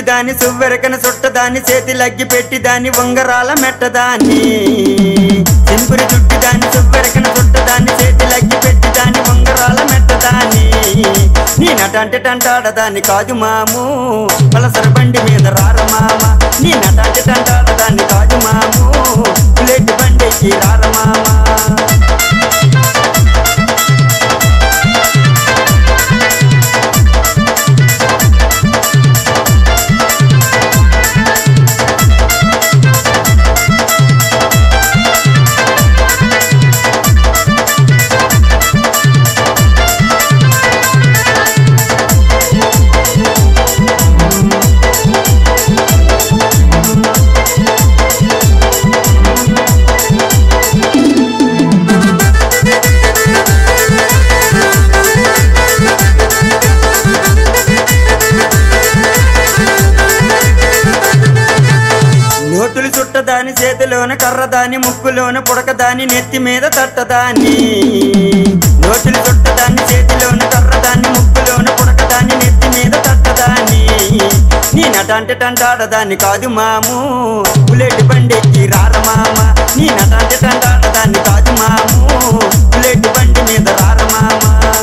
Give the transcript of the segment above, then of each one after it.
దాని సువ్వెరకన చుట్టదాన్ని చేతి లగ్గి పెట్టి దాన్ని ఉంగరాల మెట్టదాన్ని సింపురి చుట్టి దాన్ని సువ్వెరకన చుట్టదాన్ని చేతి లగ్గి పెట్టి దాన్ని ఉంగరాల మెట్టదాన్ని నీ నటంటే టంటాడదాన్ని కాదు మాము పలసర బండి మీద రార మామ నీ నటంటే టంటాడదాన్ని కాదు మాము బుల్లెట్ బండికి రార మామ నోటులు చుట్టదాని చేతిలోన కర్రదాని ముక్కులోన పుడకదాని నెత్తి మీద తట్టదాని నోటులు చుట్టదాని చేతిలోన కర్రదాని ముక్కులోన పుడకదాని నెత్తి మీద తట్టదాని నీ నటంటే టంటాడదాన్ని కాదు మాము బుల్లెట్ బండికి రార మామ నీ నటంటే టంటాడదాన్ని కాదు మాము బుల్లెట్ బండి మీద రార మామ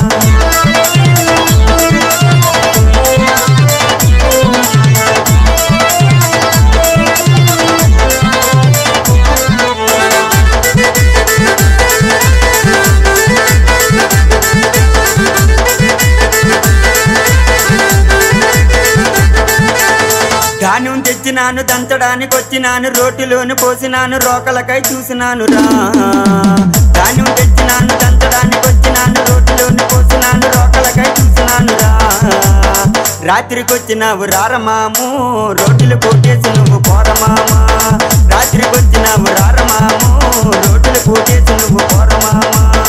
ధాన్యం తెచ్చినాను దంచడానికి వచ్చినాను రోటిలోను పోసినాను రోకలకై చూసినాను రా ధాన్యం తెచ్చినాను దంచడానికి వచ్చినాను రోటిలోను పోసినాను రోకలకై చూసినాను రా రాత్రికి వచ్చినావు రారమాము రోటిలు కొట్టేసి నువ్వు పోరమామా రాత్రికి వచ్చినావు రారమాము రోటిలు కొట్టేసి నువ్వు పోరమామా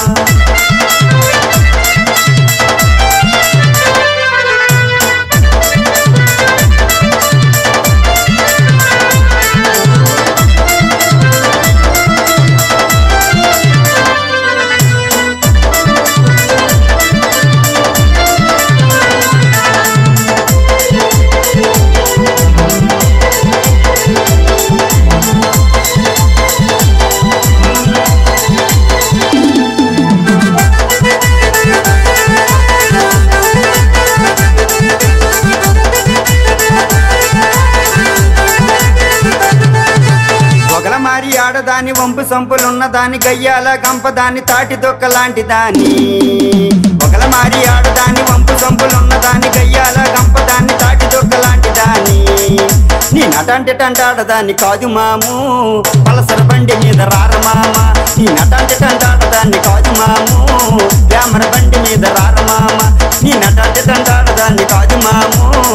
ఒకల మారి ఆడదాని వంపు సంపులున్న దాని గయ్యాల గంపదాని తాటి దొక్క లాంటి దాని ఒకల మారి ఆడదాని వంపు సంపులున్న దాని గయ్యాల గంపదాన్ని తాటి దొక్క లాంటి దాని నీ నటంటే టంటాడదాన్ని కాదు మాము పలసర బండి మీద రార మామ నీ నటంటే టంటాడదాన్ని కాదు మాము గ్లామర్ బండి మీద రార మామ నీ నటంటే టంటాడదాన్ని కాదు మాము